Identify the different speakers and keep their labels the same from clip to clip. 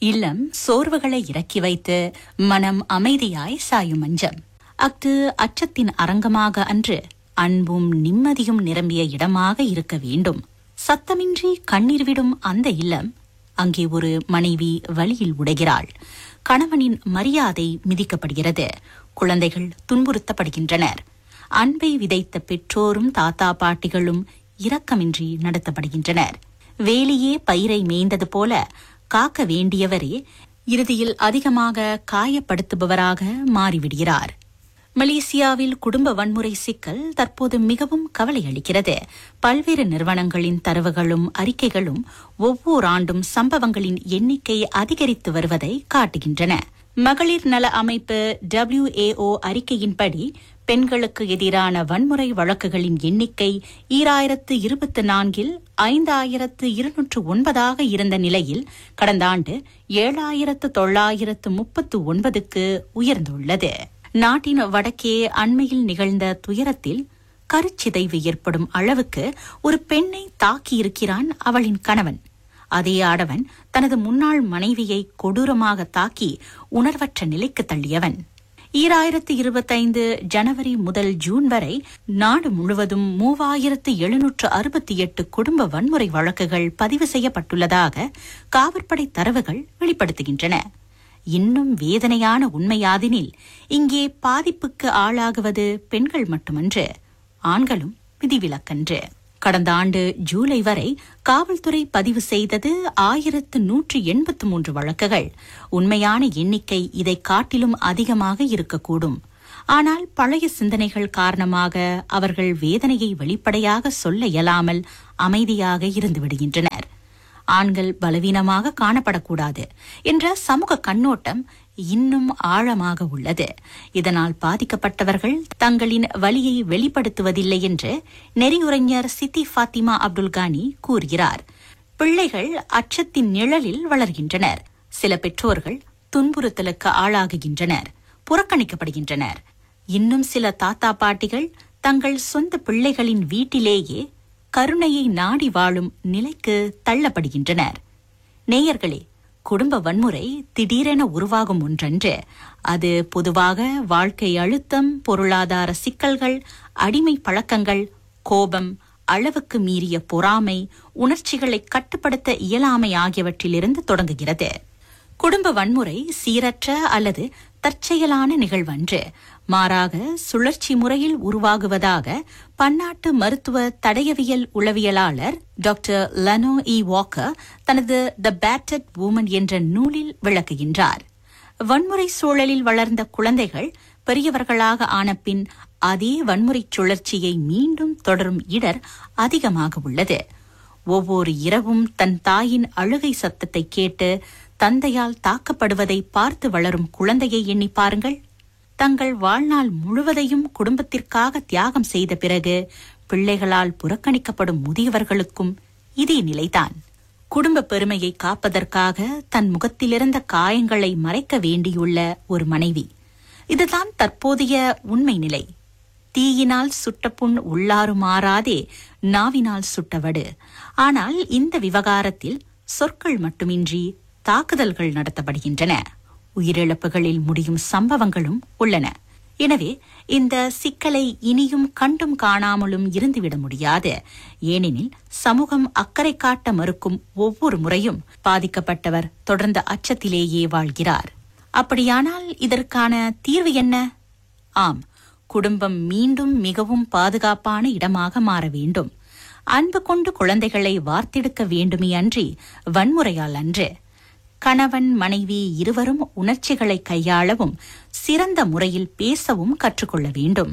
Speaker 1: இல்லம் சோர்வுகளை இறக்கி வைத்து மனம் அமைதியாய் சாயும் மஞ்சம் அஃது அச்சத்தின் அரங்கமாக அன்று அன்பும் நிம்மதியும் நிரம்பிய இடமாக இருக்க வேண்டும் சத்தமின்றி கண்ணீர் விடும் அந்த இல்லம் அங்கே ஒரு மனைவி வழியில் உடைகிறாள் கணவனின் மரியாதை மிதிக்கப்படுகிறது குழந்தைகள் துன்புறுத்தப்படுகின்றனர் அன்பை விதைத்த பெற்றோரும் தாத்தா பாட்டிகளும் இரக்கமின்றி நடத்தப்படுகின்றனர் வேலியே பயிரை மேய்ந்தது போல காக்க வேண்டியவரே இறுதியில் அதிகமாக காயப்படுத்துபவராக மாறிவிடுகிறார் மலேசியாவில் குடும்ப வன்முறை சிக்கல் தற்போது மிகவும் கவலை அளிக்கிறது பல்வேறு நிறுவனங்களின் தரவுகளும் அறிக்கைகளும் ஒவ்வொரு ஆண்டும் சம்பவங்களின் எண்ணிக்கை அதிகரித்து வருவதை காட்டுகின்றன மகளிர் நல அமைப்பு டபிள்யூஏஓ அறிக்கையின்படி பெண்களுக்கு எதிரான வன்முறை வழக்குகளின் எண்ணிக்கை ஈராயிரத்து இருபத்தி நான்கில் ஐந்தாயிரத்து இருநூற்று ஒன்பதாக இருந்த நிலையில் கடந்த ஆண்டு ஏழாயிரத்து தொள்ளாயிரத்து முப்பத்து ஒன்பதுக்கு உயர்ந்துள்ளது நாட்டின் வடக்கே அண்மையில் நிகழ்ந்த துயரத்தில் கருச்சிதைவு ஏற்படும் அளவுக்கு ஒரு பெண்ணை தாக்கியிருக்கிறான் அவளின் கணவன் அதே ஆடவன் தனது முன்னாள் மனைவியை கொடூரமாக தாக்கி உணர்வற்ற நிலைக்கு தள்ளியவன் ஈராயிரத்து இருபத்தைந்து ஜனவரி முதல் ஜூன் வரை நாடு முழுவதும் மூவாயிரத்து எழுநூற்று அறுபத்தி எட்டு குடும்ப வன்முறை வழக்குகள் பதிவு செய்யப்பட்டுள்ளதாக காவற்படை தரவுகள் வெளிப்படுத்துகின்றன இன்னும் வேதனையான உண்மையாதெனில் இங்கே பாதிப்புக்கு ஆளாகுவது பெண்கள் மட்டுமன்று ஆண்களும் விதிவிலக்கன்று கடந்த ஆண்டு ஜூலை வரை காவல்துறை பதிவு செய்தது ஆயிரத்து நூற்று எண்பத்து மூன்று வழக்குகள் உண்மையான எண்ணிக்கை இதை காட்டிலும் அதிகமாக இருக்கக்கூடும் ஆனால் பழைய சிந்தனைகள் காரணமாக அவர்கள் வேதனையை வெளிப்படையாக சொல்ல இயலாமல் அமைதியாக இருந்து விடுகின்றனர் ஆண்கள் பலவீனமாக காணப்படக்கூடாது என்ற சமூக கண்ணோட்டம் இன்னும் ஆழமாக உள்ளது இதனால் பாதிக்கப்பட்டவர்கள் தங்களின் வலியை வெளிப்படுத்துவதில்லை என்று நெறியுரைஞர் சித்தி ஃபாத்திமா அப்துல் கானி கூறுகிறார் பிள்ளைகள் அச்சத்தின் நிழலில் வளர்கின்றனர் சில பெற்றோர்கள் துன்புறுத்தலுக்கு ஆளாகுகின்றனர் புறக்கணிக்கப்படுகின்றனர் இன்னும் சில தாத்தா பாட்டிகள் தங்கள் சொந்த பிள்ளைகளின் வீட்டிலேயே கருணையை நாடி வாழும் நிலைக்கு தள்ளப்படுகின்றனர் நேயர்களே குடும்ப வன்முறை திடீரென உருவாகும் ஒன்றன்று அது பொதுவாக வாழ்க்கை அழுத்தம் பொருளாதார சிக்கல்கள் அடிமை பழக்கங்கள் கோபம் அளவுக்கு மீறிய பொறாமை உணர்ச்சிகளை கட்டுப்படுத்த இயலாமை ஆகியவற்றிலிருந்து தொடங்குகிறது குடும்ப வன்முறை சீரற்ற அல்லது தற்செயலான நிகழ்வன்று மாறாக சுழற்சி முறையில் உருவாகுவதாக பன்னாட்டு மருத்துவ தடயவியல் உளவியலாளர் டாக்டர் லனோ இ வாக்கர் தனது த பேட்டட் woman என்ற நூலில் விளக்குகின்றார் வன்முறை சூழலில் வளர்ந்த குழந்தைகள் பெரியவர்களாக ஆனபின் அதே வன்முறைச் சுழற்சியை மீண்டும் தொடரும் இடர் அதிகமாக உள்ளது ஒவ்வொரு இரவும் தன் தாயின் அழுகை சத்தத்தை கேட்டு தந்தையால் தாக்கப்படுவதை பார்த்து வளரும் குழந்தையை எண்ணி பாருங்கள் தங்கள் வாழ்நாள் முழுவதையும் குடும்பத்திற்காக தியாகம் செய்த பிறகு பிள்ளைகளால் புறக்கணிக்கப்படும் முதியவர்களுக்கும் இதே நிலைதான் குடும்ப பெருமையை காப்பதற்காக தன் முகத்திலிருந்த காயங்களை மறைக்க வேண்டியுள்ள ஒரு மனைவி இதுதான் தற்போதைய உண்மை நிலை தீயினால் சுட்ட புண் உள்ளாறு மாறாதே நாவினால் சுட்டவடு ஆனால் இந்த விவகாரத்தில் சொற்கள் மட்டுமின்றி தாக்குதல்கள் நடத்தப்படுகின்றன உயிரிழப்புகளில் முடியும் சம்பவங்களும் உள்ளன எனவே இந்த சிக்கலை இனியும் கண்டும் காணாமலும் இருந்துவிட முடியாது ஏனெனில் சமூகம் அக்கறை காட்ட மறுக்கும் ஒவ்வொரு முறையும் பாதிக்கப்பட்டவர் தொடர்ந்த அச்சத்திலேயே வாழ்கிறார் அப்படியானால் இதற்கான தீர்வு என்ன ஆம் குடும்பம் மீண்டும் மிகவும் பாதுகாப்பான இடமாக மாற வேண்டும் அன்பு கொண்டு குழந்தைகளை வார்த்தெடுக்க வேண்டுமே அன்றி வன்முறையால் அன்று கணவன் மனைவி இருவரும் உணர்ச்சிகளை கையாளவும் சிறந்த முறையில் பேசவும் கற்றுக்கொள்ள வேண்டும்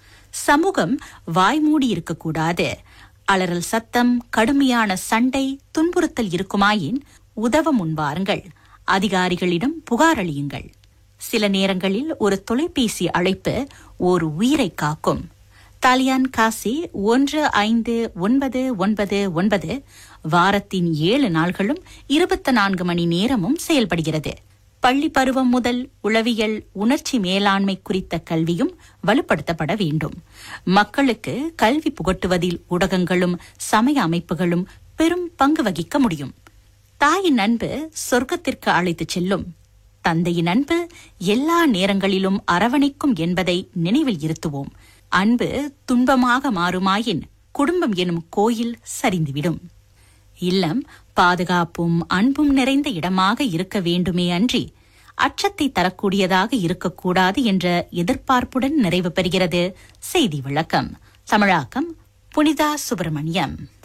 Speaker 1: சமூகம் வாய்மூடி இருக்கக்கூடாது அலறல் சத்தம் கடுமையான சண்டை துன்புறுத்தல் இருக்குமாயின் உதவ முன்வாருங்கள் அதிகாரிகளிடம் புகாரளியுங்கள் சில நேரங்களில் ஒரு தொலைபேசி அழைப்பு ஒரு உயிரை காக்கும் தாலியான் காசி ஒன்று ஐந்து ஒன்பது ஒன்பது ஒன்பது வாரத்தின் ஏழு நாள்களும் இருபத்தி நான்கு மணி நேரமும் செயல்படுகிறது பள்ளி பருவம் முதல் உளவியல் உணர்ச்சி மேலாண்மை குறித்த கல்வியும் வலுப்படுத்தப்பட வேண்டும் மக்களுக்கு கல்வி புகட்டுவதில் ஊடகங்களும் சமய அமைப்புகளும் பெரும் பங்கு வகிக்க முடியும் தாயின் அன்பு சொர்க்கத்திற்கு அழைத்துச் செல்லும் தந்தையின் அன்பு எல்லா நேரங்களிலும் அரவணைக்கும் என்பதை நினைவில் இருத்துவோம் அன்பு துன்பமாக மாறுமாயின் குடும்பம் எனும் கோயில் சரிந்துவிடும் இல்லம் பாதுகாப்பும் அன்பும் நிறைந்த இடமாக இருக்க வேண்டுமே அன்றி அச்சத்தை தரக்கூடியதாக இருக்கக்கூடாது என்ற எதிர்பார்ப்புடன் நிறைவு பெறுகிறது செய்தி விளக்கம் தமிழாக்கம் புனிதா சுப்பிரமணியம்